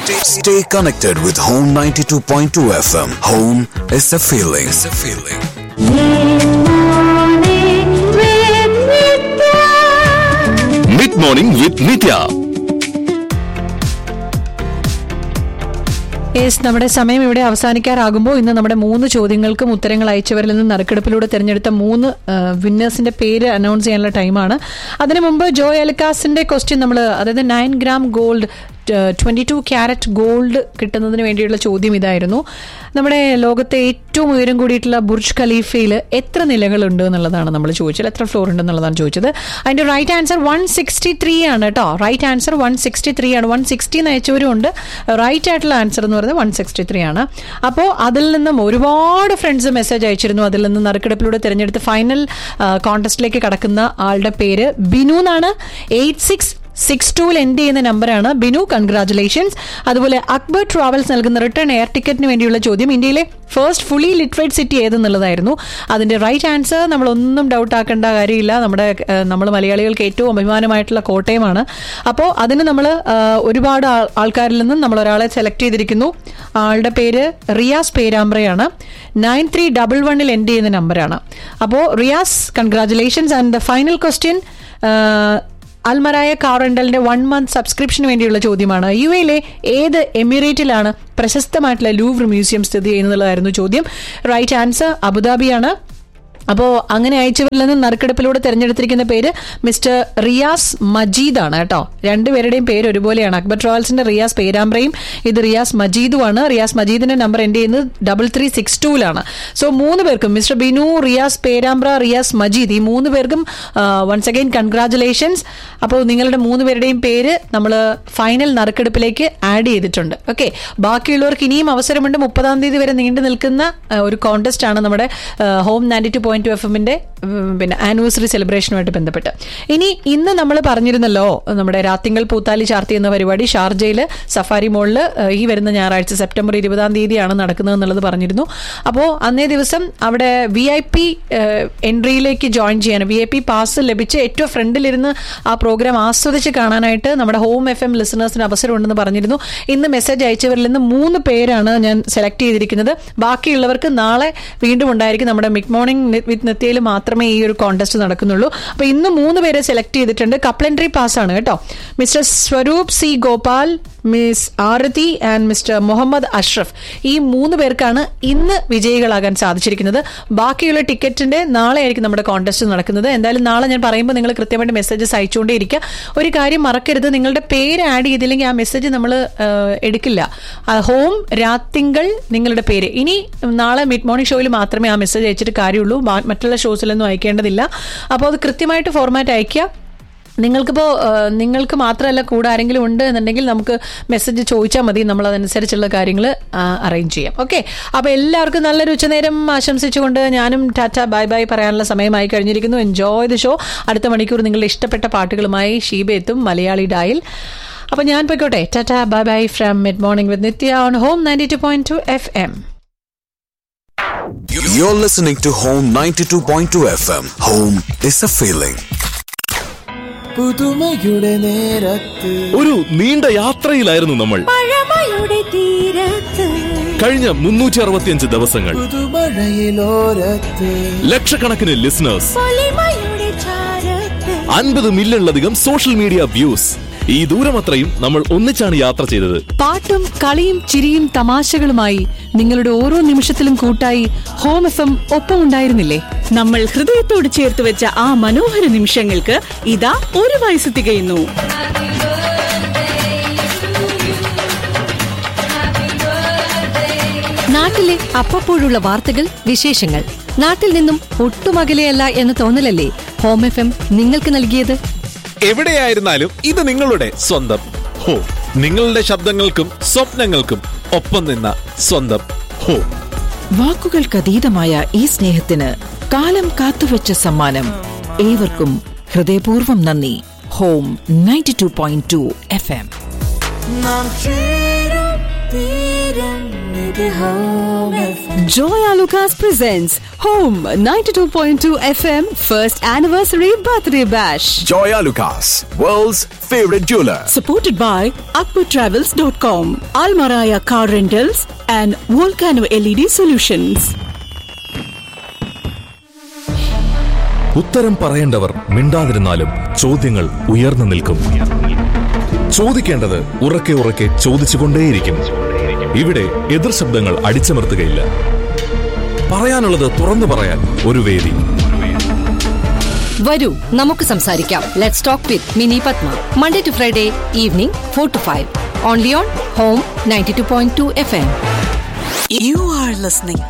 Stay, stay connected with Home 92.2 FM. Home is a feeling. It's a feeling. Mid morning with Nithya yes നമ്മുടെ സമയം ഇവിടെ അവസാനിക്കാറാകുമ്പോൾ ഇന്ന് നമ്മുടെ മൂന്ന് ചോദ്യങ്ങൾക്കും ഉത്തരങ്ങൾ അയച്ചവരിൽ നിന്ന് നറുക്കെടുപ്പിലൂടെ തിരഞ്ഞെടുത്ത മൂന്ന് വിന്നേഴ്സിന്റെ പേര് അനൗൺസ് ചെയ്യാനുള്ള ടൈമാണ് അതിനു മുമ്പ് ജോ എലക്കാസിന്റെ ക്വസ്റ്റ്യൻ നമ്മൾ അതായത് nine gram gold twenty two carat gold കിട്ടുന്നതിന് വേണ്ടിയുള്ള ചോദ്യം ഇതായിരുന്നു നമ്മുടെ ലോകത്തെ ഏറ്റവും ഉയരം കൂടിയിട്ടുള്ള ബുർജ് ഖലീഫയിൽ എത്ര നിലകളുണ്ട് എന്നുള്ളതാണ് നമ്മൾ ചോദിച്ചത് എത്ര ഫ്ലോർ ഉണ്ട് എന്നുള്ളതാണ് ചോദിച്ചത് അതിന്റെ right answer one sixty three ആണ് കേട്ടോ right answer one sixty three ആണ് വൺ സിക്സ്റ്റി അയച്ചവരും ഉണ്ട് റൈറ്റ് ആയിട്ടുള്ള ആൻസർ എന്ന് പറയുന്നത് വൺ സിക്സ്റ്റി ത്രീ ആണ് അപ്പോൾ അതിൽ നിന്നും ഒരുപാട് ഫ്രണ്ട്സ് മെസ്സേജ് അയച്ചിരുന്നു അതിൽ നിന്ന് നറുക്കെടുപ്പിലൂടെ തിരഞ്ഞെടുത്ത് ഫൈനൽ കോൺടെസ്റ്റിലേക്ക് കടക്കുന്ന ആളുടെ പേര് ബിനു എന്നാണ് എയ്റ്റ് സിക്സ് സിക്സ് ടൂവിൽ എൻഡ് ചെയ്യുന്ന നമ്പറാണ് ബിനു കൺഗ്രാറ്റുലേഷൻസ് അതുപോലെ അക്ബർ ട്രാവൽസ് നൽകുന്ന റിട്ടേൺ എയർ ടിക്കറ്റിന് വേണ്ടിയുള്ള ചോദ്യം ഇന്ത്യയിലെ ഫസ്റ്റ് ഫുള്ളി ലിറ്ററേറ്റ് സിറ്റി ഏതെന്നുള്ളതായിരുന്നു അതിന്റെ റൈറ്റ് ആൻസർ നമ്മളൊന്നും ഡൗട്ട് ആക്കേണ്ട കാര്യമില്ല നമ്മുടെ നമ്മൾ മലയാളികൾക്ക് ഏറ്റവും അഭിമാനമായിട്ടുള്ള കോട്ടയമാണ് അപ്പോൾ അതിന് നമ്മൾ ഒരുപാട് ആൾ- ആൾക്കാരിൽ നിന്നും നമ്മൾ ഒരാളെ സെലക്ട് ചെയ്തിരിക്കുന്നു ആളുടെ പേര് റിയാസ് പേരാമ്പ്രയാണ് നയൻ ത്രീ ഡബിൾ വണ്ണിൽ എൻഡ് ചെയ്യുന്ന നമ്പറാണ് അപ്പോൾ Riyas congratulations and the final question Almarai car റെന്റലിന്റെ വൺ മന്ത് സബ്സ്ക്രിപ്ഷന് വേണ്ടിയുള്ള ചോദ്യമാണ് യു എയിലെ ഏത് എമിറേറ്റിലാണ് പ്രശസ്തമായിട്ടുള്ള ലൂവർ മ്യൂസിയം സ്ഥിതി ചെയ്യുന്നതായിരുന്നു ചോദ്യം റൈറ്റ് ആൻസർ അബുദാബിയാണ് അപ്പോൾ അങ്ങനെ അയച്ചവരിൽ നിന്ന് നറുക്കെടുപ്പിലൂടെ തിരഞ്ഞെടുത്തിരിക്കുന്ന പേര് മിസ്റ്റർ റിയാസ് മജീദ് ആണ് കേട്ടോ രണ്ടുപേരുടെയും പേര് ഒരുപോലെയാണ് അക്ബർ ട്രാവൽസിന്റെ റിയാസ് പേരാമ്പ്രയും ഇത് റിയാസ് മജീദുമാണ് റിയാസ് മജീദിന്റെ നമ്പർ എൻഡ് ചെയ്യുന്നത് ഡബിൾ ത്രീ സിക്സ് ടൂലാണ് സോ മൂന്ന് പേർക്കും മിസ്റ്റർ ബിനു റിയാസ് പേരാമ്പ്ര റിയാസ് മജീദ് ഈ മൂന്ന് പേർക്കും വൺസ് അഗൈൻ കൺഗ്രാറ്റുലേഷൻസ് അപ്പോൾ നിങ്ങളുടെ മൂന്ന് പേരുടെയും പേര് നമ്മൾ ഫൈനൽ നറുക്കെടുപ്പിലേക്ക് ആഡ് ചെയ്തിട്ടുണ്ട് ഓക്കെ ബാക്കിയുള്ളവർക്ക് ഇനിയും അവസരമുണ്ട് മുപ്പതാം തീയതി വരെ നീണ്ടു നിൽക്കുന്ന ആ, ഒരു കോൺടെസ്റ്റ് ആണ് നമ്മുടെ home ninety two point two F എമ്മിന്റെ പിന്നെ ആനിവേഴ്സറി സെലിബ്രേഷനുമായിട്ട് ബന്ധപ്പെട്ട് ഇനി ഇന്ന് നമ്മൾ പറഞ്ഞിരുന്നല്ലോ നമ്മുടെ രാത്തിങ്കൾ പൂത്താലി ചാർത്തി എന്ന പരിപാടി ഷാർജയിൽ സഫാരി മോളിൽ ഈ വരുന്ന ഞായറാഴ്ച സെപ്റ്റംബർ ഇരുപതാം തീയതിയാണ് നടക്കുന്നത് എന്നുള്ളത് പറഞ്ഞിരുന്നു അപ്പോൾ അന്നേ ദിവസം അവിടെ വി ഐ പി എൻട്രിയിലേക്ക് ജോയിൻ ചെയ്യാൻ വി ഐ പി പാസ് ലഭിച്ച് ഏറ്റവും ഫ്രണ്ടിലിരുന്ന് ആ പ്രോഗ്രാം ആസ്വദിച്ച് കാണാനായിട്ട് നമ്മുടെ ഹോം എഫ് എം ലിസണേഴ്സിന് അവസരമുണ്ടെന്ന് പറഞ്ഞിരുന്നു ഇന്ന് മെസ്സേജ് അയച്ചവരിൽ നിന്ന് മൂന്ന് പേരാണ് ഞാൻ സെലക്ട് ചെയ്തിരിക്കുന്നത് ബാക്കിയുള്ളവർക്ക് നാളെ വീണ്ടും ഉണ്ടായിരിക്കും നമ്മുടെ മിഡ് മോർണിംഗ് വിത്ത് നിത്യയിൽ മാത്രമേ ഈ ഒരു കോൺടെസ്റ്റ് നടക്കുന്നുള്ളൂ അപ്പൊ ഇന്ന് മൂന്ന് പേരെ സെലക്ട് ചെയ്തിട്ടുണ്ട് കപ്ലൻട്രി പാസ് ആണ് കേട്ടോ mister Swaroop C Gopal miss Aarathi and mister Muhammad Ashraf ഈ മൂന്ന് പേർക്കാണ് ഇന്ന് വിജയികളാകാൻ സാധിച്ചിരിക്കുന്നത് ബാക്കിയുള്ള ടിക്കറ്റിന്റെ നാളെ ആയിരിക്കും നമ്മുടെ കോൺടെസ്റ്റ് നടക്കുന്നത് എന്തായാലും നാളെ ഞാൻ പറയുമ്പോൾ നിങ്ങൾ കൃത്യമായിട്ട് മെസ്സേജസ് അയച്ചുകൊണ്ടേയിരിക്കുക ഒരു കാര്യം മറക്കരുത് നിങ്ങളുടെ പേര് ആഡ് ചെയ്തില്ലെങ്കിൽ ആ മെസ്സേജ് നമ്മൾ എടുക്കില്ല ആ, ഹോം രാത്തിങ്കൾ നിങ്ങളുടെ പേര് ഇനി നാളെ മിഡ് മോർണിംഗ് ഷോയിൽ മാത്രമേ ആ മെസ്സേജ് അയച്ചിട്ട് കാര്യമുള്ളൂ മാ- മറ്റുള്ള ഷോസിലൊന്നും അയക്കേണ്ടതില്ല അപ്പോൾ അത് കൃത്യമായിട്ട് ഫോർമാറ്റ് അയക്കുക നിങ്ങൾക്കിപ്പോൾ നിങ്ങൾക്ക് മാത്രമല്ല കൂടെ ആരെങ്കിലും ഉണ്ട് എന്നുണ്ടെങ്കിൽ നമുക്ക് മെസ്സേജ് ചോദിച്ചാൽ മതി നമ്മൾ അതനുസരിച്ചുള്ള കാര്യങ്ങൾ അറേഞ്ച് ചെയ്യാം ഓക്കെ അപ്പോൾ എല്ലാവർക്കും നല്ലൊരു ഉച്ചനേരം ആശംസിച്ചുകൊണ്ട് ഞാനും ടാറ്റ ബൈ ബൈ പറയാനുള്ള സമയമായി കഴിഞ്ഞിരിക്കുന്നു എൻജോയ് ദ ഷോ അടുത്ത മണിക്കൂർ നിങ്ങളുടെ ഇഷ്ടപ്പെട്ട പാട്ടുകളുമായി ഷീബ എത്തും മലയാളി ഡായിൽ അപ്പോൾ ഞാൻ പോയിക്കോട്ടെ tata bye bye from mid morning with Nithya on home ninety two point two F M You're listening to Home 92.2 FM. Home is a feeling. പുതുമയുടെ നേരത്ത് ഒരു നീണ്ട യാത്രയിലായിരുന്നു നമ്മൾ പഴമയുടെ തീരത്ത് കഴിഞ്ഞ മുന്നൂറ്റി അറുപത്തിയഞ്ച് ദിവസങ്ങൾ പുതുമഴയിലോരത്ത് ലക്ഷക്കണക്കിന് ലിസണേഴ്സ് പൊലിമയുടെ ചാരത്ത് അൻപത് മില്യണിലധികം സോഷ്യൽ മീഡിയ വ്യൂസ് ഈ ദൂരമത്രയും നമ്മൾ ഒന്നിച്ചാണ് യാത്ര ചെയ്തത് പാട്ടും കളിയും ചിരിയും തമാശകളുമായി നിങ്ങളുടെ ഓരോ നിമിഷത്തിലും കൂട്ടായി ഹോം എഫ് എം ഒപ്പം ഉണ്ടായിരുന്നില്ലേ നമ്മൾ ഹൃദയത്തോട് ചേർത്ത് വെച്ച ആ മനോഹര നിമിഷങ്ങൾക്ക് ഇതാ ഒരു വയസ്സ് തികയുന്നു നാട്ടിലെ അപ്പപ്പോഴുള്ള വാർത്തകൾ വിശേഷങ്ങൾ നാട്ടിൽ നിന്നും ഒട്ടും അകലെയല്ല എന്ന തോന്നലല്ലേ ഹോം എഫ് എം നിങ്ങൾക്ക് നൽകിയത് എവിടെയായിരുന്നാലും ഇത് നിങ്ങളുടെ സ്വന്തം ഹോ നിങ്ങളുടെ ശബ്ദങ്ങൾക്കും സ്വപ്നങ്ങൾക്കും ഒപ്പം നിന്ന സ്വന്തം ഹോ വാക്കുകൾക്കതീതമായ ഈ സ്നേഹത്തിന് കാലം കാത്തുവച്ച സമ്മാനം ഏവർക്കും ഹൃദയപൂർവ്വം നന്ദി home ninety two point two F M നാം ചേരും തീരം ഇത് home FM. Joya Lucas presents Home 92.2 FM First Anniversary Birthday Bash. Joya Lucas, world's favorite jeweler. Supported by AkbarTravels.com, Almaraya Car Rentals, and Volcano LED Solutions. ഉത്തരം പറയേണ്ടവർ മിണ്ടാതിരുന്നാലും ചോദ്യങ്ങൾ ഉയർന്നു നിൽക്കും ചോദിക്കേണ്ടത് ഉറക്കെ ഉറക്കെ ചോദിച്ചുകൊണ്ടേയിരിക്കും ഇവിടെ എതിർ ശബ്ദങ്ങൾ അടിച്ചമർത്തുകയില്ല പറയാനുള്ളത് തുറന്നു പറയാൻ ഒരു വേദി വരൂ നമുക്ക് സംസാരിക്കാം let's talk with Mini Padma Monday to Friday evening four to five only on home ninety two point two F M You are listening